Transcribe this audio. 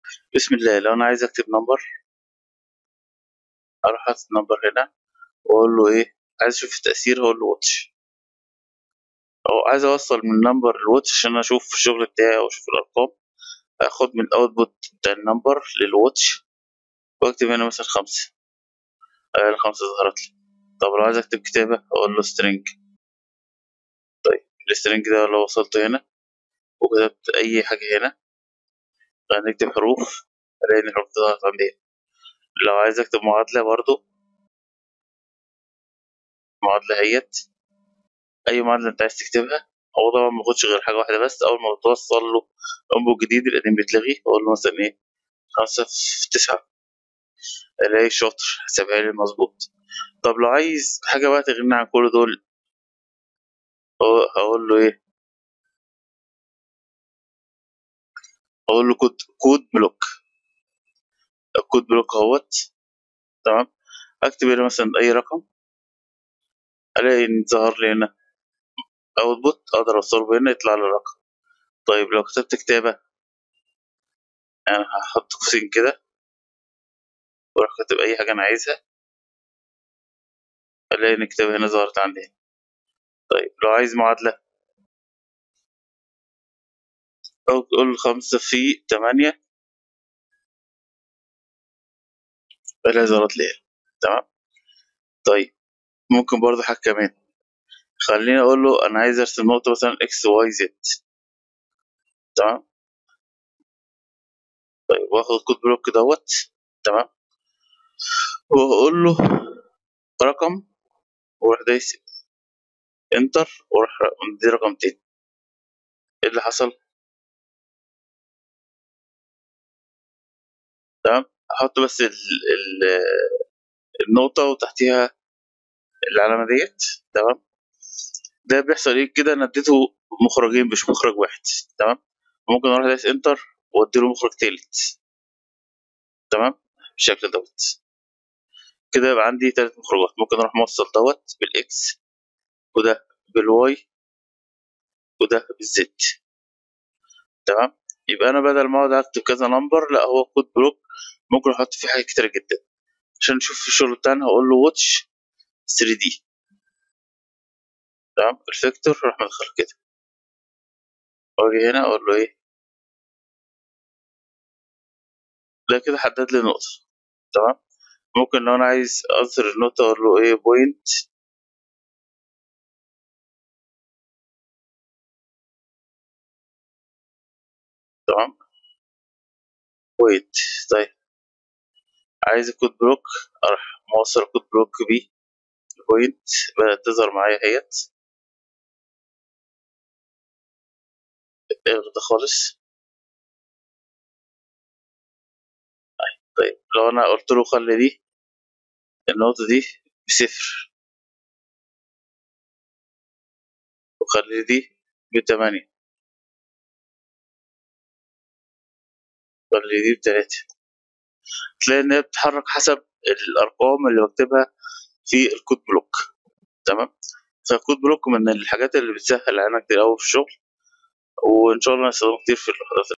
بسم الله لو انا عايز اكتب نمبر اروح حاطط نمبر هنا واقول له ايه عايز اشوف التأثير هقول له واتش او عايز اوصل من نمبر لواتش عشان اشوف الشغل بتاعي او اشوف الارقام اخد من الاوتبوت بتاع النمبر للواتش واكتب هنا مثلا خمسة آه الخمسة ظهرت لي طب لو عايز اكتب كتابة اقول له string طيب السترنج ده لو وصلته هنا وكتبت اي حاجة هنا هنكتب حروف الاقي ان الحروف دي ظهرت عندي هنا لو عايز اكتب معادلة برضو معادلة اهيت اي معادلة انت عايز تكتبها هو طبعا ما باخدش غير حاجة واحدة بس اول ما بتوصل له انبوت جديد القديم بيتلغي اقول له مثلا ايه خمسة في تسعة الاقي شاطر حسبها لي مظبوط طب لو عايز حاجة بقى تغني عن كل دول هقول له ايه اقول له كود كود بلوك الكود بلوك اهوت تمام اكتب هنا مثلا اي رقم الاقي ان ظهر لي هنا اوتبوت اقدر اوصله هنا يطلع لي الرقم طيب لو كتبت كتابة انا هحط قوسين كده واروح كاتب اي حاجة انا عايزها الاقي ان الكتابة هنا ظهرت عندي هنا طيب لو عايز معادلة اقول خمسة في تمانية الاقي ظهرت لي هنا تمام طيب ممكن برضه حاجة كمان خليني اقول له انا عايز ارسم نقطة مثلا اكس واي زد تمام طيب واخد الكود بلوك دوت تمام واقول له رقم واروح دايس انتر واروح مدي رقم تاني ايه اللي حصل تمام احط بس ال ال النقطة وتحتيها العلامة ديت تمام ده بيحصل ايه كده انا اديته مخرجين مش مخرج واحد تمام ممكن اروح دايس انتر واديله مخرج تالت تمام بالشكل دوت كده يبقى عندي تلات مخرجات ممكن اروح موصل دوت بالاكس وده بالواي وده بالزد تمام يبقى انا بدل ما اقعد اكتب كذا نمبر لا هو كود بلوك ممكن احط فيه حاجات كتير جدا عشان نشوف الشغل بتاعنا هقول له واتش 3 دي تمام الفيكتور راح مدخل كده واجي هنا اقول له ايه ده كده حدد لي نقطة تمام ممكن لو انا عايز اظهر النقطة اقول له ايه بوينت تمام بوينت طيب عايز الكود بلوك اروح موصل الكود بلوك بيه بوينت بدأت تظهر معايا اهيت الغي ده خالص طيب لو انا قلت له خلي دي النقطة دي بصفر وخلي دي بتمانية خلي دي بتلاتة تلاقي ان هي بتتحرك حسب الارقام اللي بكتبها في الكود بلوك تمام فالكود بلوك من الحاجات اللي بتسهل علينا كتير قوي في الشغل وان شاء الله نستخدمه كتير في المحاضرات